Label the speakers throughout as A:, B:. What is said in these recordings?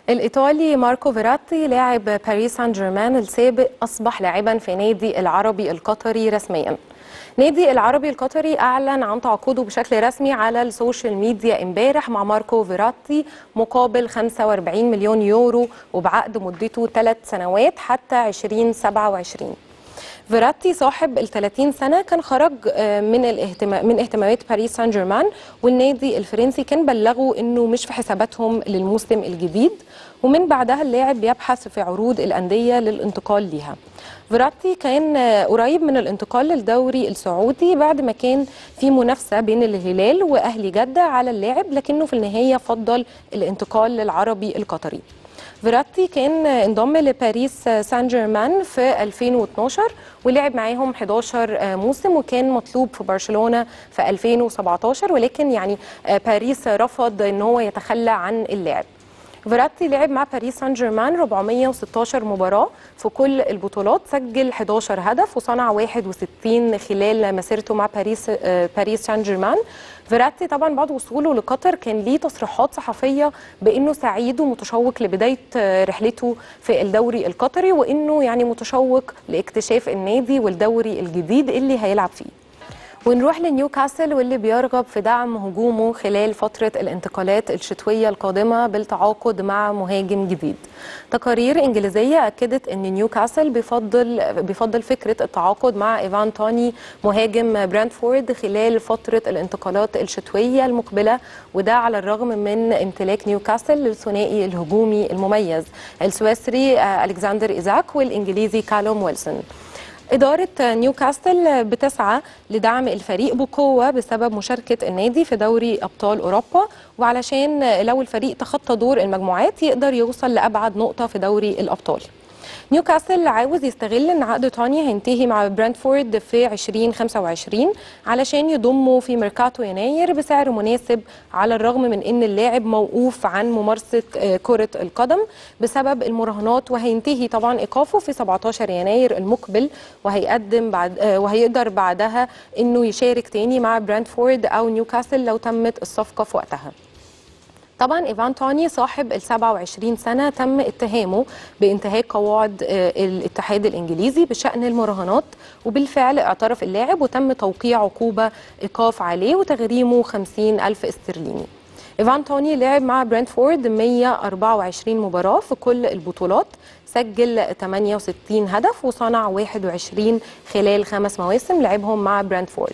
A: الإيطالي ماركو فيراتي لاعب باريس سان جيرمان السابق أصبح لاعبا في نادي العربي القطري رسميا نادي العربي القطري أعلن عن تعاقده بشكل رسمي على السوشيال ميديا امبارح مع ماركو فيراتي مقابل 45 مليون يورو وبعقد مدته ثلاث سنوات حتى 2027 فيراتي صاحب ال 30 سنه كان خرج من الاهتمام من اهتمامات باريس سان جيرمان والنادي الفرنسي كان بلغوا انه مش في حساباتهم للموسم الجديد ومن بعدها اللاعب بيبحث في عروض الانديه للانتقال ليها فيراتي كان قريب من الانتقال للدوري السعودي بعد ما كان في منافسه بين الهلال واهلي جده على اللاعب لكنه في النهايه فضل الانتقال للعربي القطري فيراتي كان انضم لباريس سان جيرمان في 2012 ولعب معاهم 11 موسم وكان مطلوب في برشلونه في 2017 ولكن يعني باريس رفض ان هو يتخلى عن اللاعب فيراتي لعب مع باريس سان جيرمان 416 مباراة في كل البطولات سجل 11 هدف وصنع 61 خلال مسيرته مع باريس باريس سان جيرمان فيراتي طبعا بعد وصوله لقطر كان ليه تصريحات صحفية بأنه سعيد ومتشوق لبداية رحلته في الدوري القطري وأنه يعني متشوق لاكتشاف النادي والدوري الجديد اللي هيلعب فيه ونروح لنيوكاسل واللي بيرغب في دعم هجومه خلال فترة الانتقالات الشتوية القادمة بالتعاقد مع مهاجم جديد. تقارير إنجليزية أكدت أن نيوكاسل بيفضل بيفضل فكرة التعاقد مع إيفان توني مهاجم برانتفورد خلال فترة الانتقالات الشتوية المقبلة وده على الرغم من امتلاك نيوكاسل للثنائي الهجومي المميز السويسري ألكسندر إيزاك والإنجليزي كالوم ويلسون. إدارة نيوكاسل بتسعى لدعم الفريق بقوة بسبب مشاركة النادي في دوري أبطال أوروبا وعلشان لو الفريق تخطى دور المجموعات يقدر يوصل لأبعد نقطة في دوري الأبطال نيوكاسل عاوز يستغل ان عقد توني هينتهي مع برانتفورد في 2025 علشان يضمه في ميركاتو يناير بسعر مناسب على الرغم من ان اللاعب موقوف عن ممارسه كره القدم بسبب المراهنات وهينتهي طبعا ايقافه في 17 يناير المقبل وهيقدم بعد وهيقدر بعدها انه يشارك تاني مع برانتفورد او نيوكاسل لو تمت الصفقه في وقتها طبعا ايفان توني صاحب ال 27 سنه تم اتهامه بانتهاك قواعد الاتحاد الانجليزي بشان المراهنات وبالفعل اعترف اللاعب وتم توقيع عقوبه ايقاف عليه وتغريمه 50 الف استرليني ايفان توني لعب مع برنتفورد 124 مباراه في كل البطولات سجل 68 هدف وصنع 21 خلال خمس مواسم لعبهم مع برنتفورد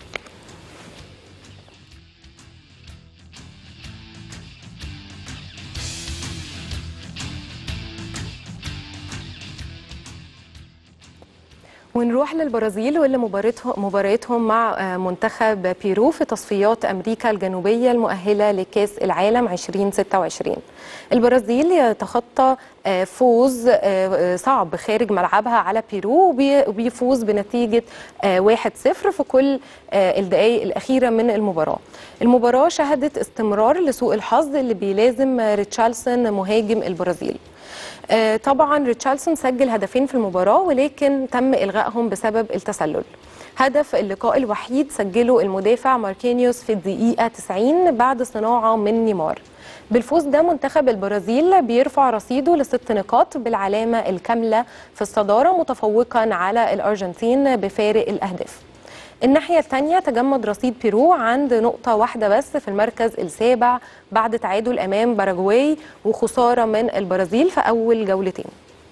A: ونروح للبرازيل واللي مباراتهم مباراتهم مع منتخب بيرو في تصفيات امريكا الجنوبيه المؤهله لكاس العالم 2026 البرازيل يتخطى فوز صعب خارج ملعبها على بيرو وبيفوز بنتيجه 1-0 في كل الدقائق الاخيره من المباراه المباراه شهدت استمرار لسوء الحظ اللي بيلازم ريتشارلسون مهاجم البرازيل طبعا ريتشارلسون سجل هدفين في المباراه ولكن تم الغائهم بسبب التسلل هدف اللقاء الوحيد سجله المدافع ماركينيوس في الدقيقه 90 بعد صناعه من نيمار بالفوز ده منتخب البرازيل بيرفع رصيده لست نقاط بالعلامه الكامله في الصداره متفوقا على الارجنتين بفارق الاهداف الناحية الثانية تجمد رصيد بيرو عند نقطة واحدة بس في المركز السابع بعد تعادل أمام باراجواي وخسارة من البرازيل في أول جولتين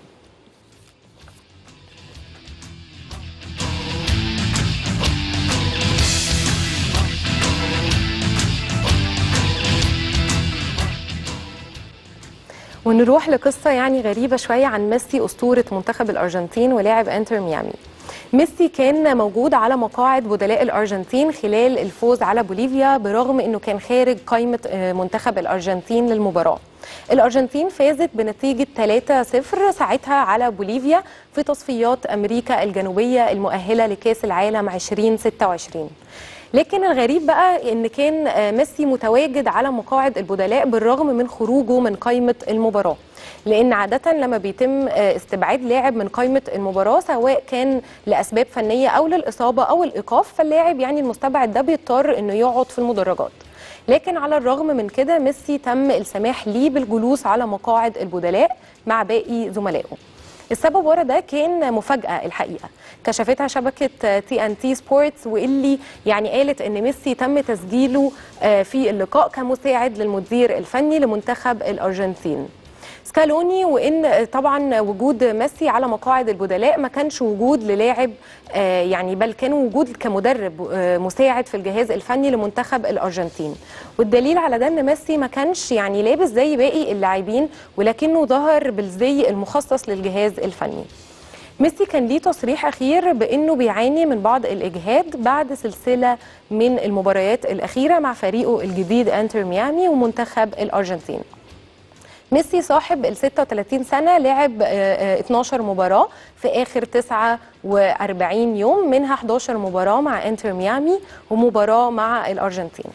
A: ونروح لقصة يعني غريبة شوية عن ميسي أسطورة منتخب الأرجنتين ولاعب انتر ميامي ميسي كان موجود على مقاعد بدلاء الارجنتين خلال الفوز على بوليفيا برغم انه كان خارج قائمه منتخب الارجنتين للمباراه. الارجنتين فازت بنتيجه 3-0 ساعتها على بوليفيا في تصفيات امريكا الجنوبيه المؤهله لكاس العالم 2026. لكن الغريب بقى ان كان ميسي متواجد على مقاعد البدلاء بالرغم من خروجه من قائمه المباراه. لان عاده لما بيتم استبعاد لاعب من قائمه المباراه سواء كان لاسباب فنيه او للاصابه او الايقاف فاللاعب يعني المستبعد ده بيضطر انه يقعد في المدرجات لكن على الرغم من كده ميسي تم السماح ليه بالجلوس على مقاعد البدلاء مع باقي زملائه السبب ورا ده كان مفاجأة الحقيقة كشفتها شبكة تي ان تي سبورتس واللي يعني قالت ان ميسي تم تسجيله في اللقاء كمساعد للمدير الفني لمنتخب الأرجنتين سكالوني وان طبعا وجود ميسي على مقاعد البدلاء ما كانش وجود للاعب يعني بل كان وجود كمدرب مساعد في الجهاز الفني لمنتخب الارجنتين والدليل على ده ان ميسي ما كانش يعني لابس زي باقي اللاعبين ولكنه ظهر بالزي المخصص للجهاز الفني ميسي كان ليه تصريح اخير بانه بيعاني من بعض الاجهاد بعد سلسله من المباريات الاخيره مع فريقه الجديد انتر ميامي ومنتخب الارجنتين ميسي صاحب ال 36 سنة لعب 12 مباراة في آخر 49 يوم منها 11 مباراة مع انتر ميامي ومباراة مع الأرجنتين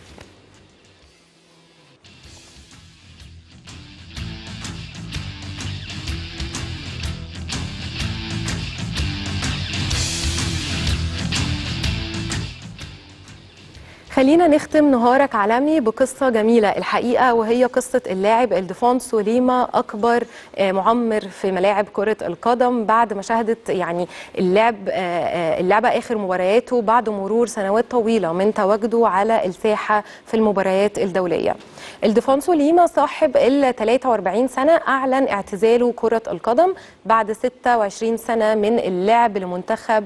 A: خلينا نختم نهارك عالمي بقصة جميلة الحقيقة وهي قصة اللاعب الديفونسو ليما أكبر معمر في ملاعب كرة القدم بعد ما شهدت يعني اللعب اللعبة آخر مبارياته بعد مرور سنوات طويلة من تواجده على الساحة في المباريات الدولية الديفونسو ليما صاحب ال 43 سنة أعلن اعتزاله كرة القدم بعد 26 سنة من اللعب لمنتخب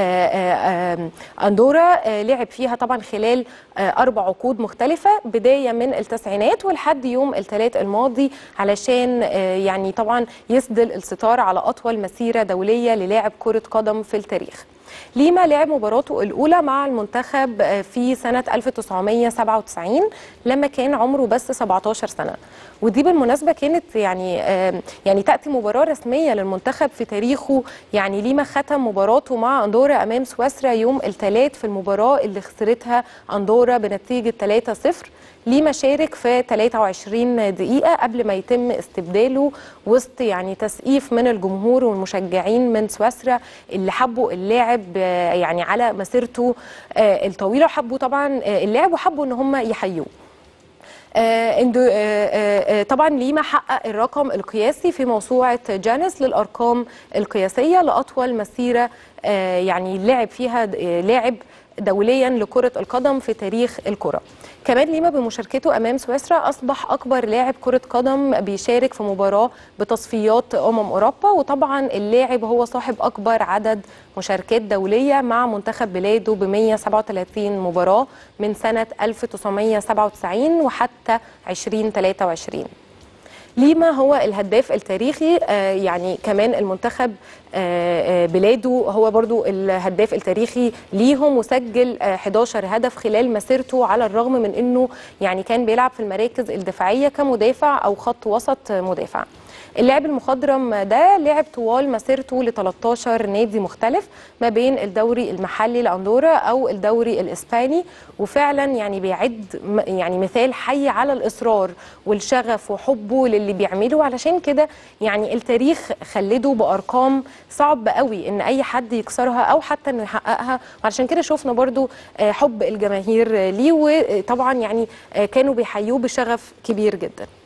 A: أندورا لعب فيها طبعا خلال أربع عقود مختلفة بداية من التسعينات ولحد يوم الثلاث الماضي علشان يعني طبعا يسدل الستار على أطول مسيرة دولية للاعب كرة قدم في التاريخ ليما لعب مباراته الأولى مع المنتخب في سنة 1997 لما كان عمره بس 17 سنة ودي بالمناسبة كانت يعني يعني تأتي مباراة رسمية للمنتخب في تاريخه يعني ليما ختم مباراته مع أندورا أمام سويسرا يوم الثلاث في المباراة اللي خسرتها أندورا بنتيجة 3-0 ليما شارك في 23 دقيقة قبل ما يتم استبداله وسط يعني تسقيف من الجمهور والمشجعين من سويسرا اللي حبوا اللاعب يعني على مسيرته الطويلة وحبوا طبعا اللاعب وحبوا ان هم يحيوه آه آه طبعا ليما حقق الرقم القياسي في موسوعه جانس للارقام القياسيه لاطول مسيره آه يعني لعب فيها لاعب دوليا لكرة القدم في تاريخ الكرة كمان ليما بمشاركته أمام سويسرا أصبح أكبر لاعب كرة قدم بيشارك في مباراة بتصفيات أمم أوروبا وطبعا اللاعب هو صاحب أكبر عدد مشاركات دولية مع منتخب بلاده ب 137 مباراة من سنة 1997 وحتى 2023 ليما هو الهداف التاريخي آه يعني كمان المنتخب آه بلاده هو برضو الهداف التاريخي ليهم وسجل آه 11 هدف خلال مسيرته على الرغم من انه يعني كان بيلعب في المراكز الدفاعيه كمدافع او خط وسط مدافع اللاعب المخضرم ده لعب طوال مسيرته ل 13 نادي مختلف ما بين الدوري المحلي لاندورا او الدوري الاسباني وفعلا يعني بيعد يعني مثال حي على الاصرار والشغف وحبه للي بيعمله علشان كده يعني التاريخ خلده بارقام صعب قوي ان اي حد يكسرها او حتى انه يحققها وعشان كده شفنا برضو حب الجماهير ليه وطبعا يعني كانوا بيحيوه بشغف كبير جدا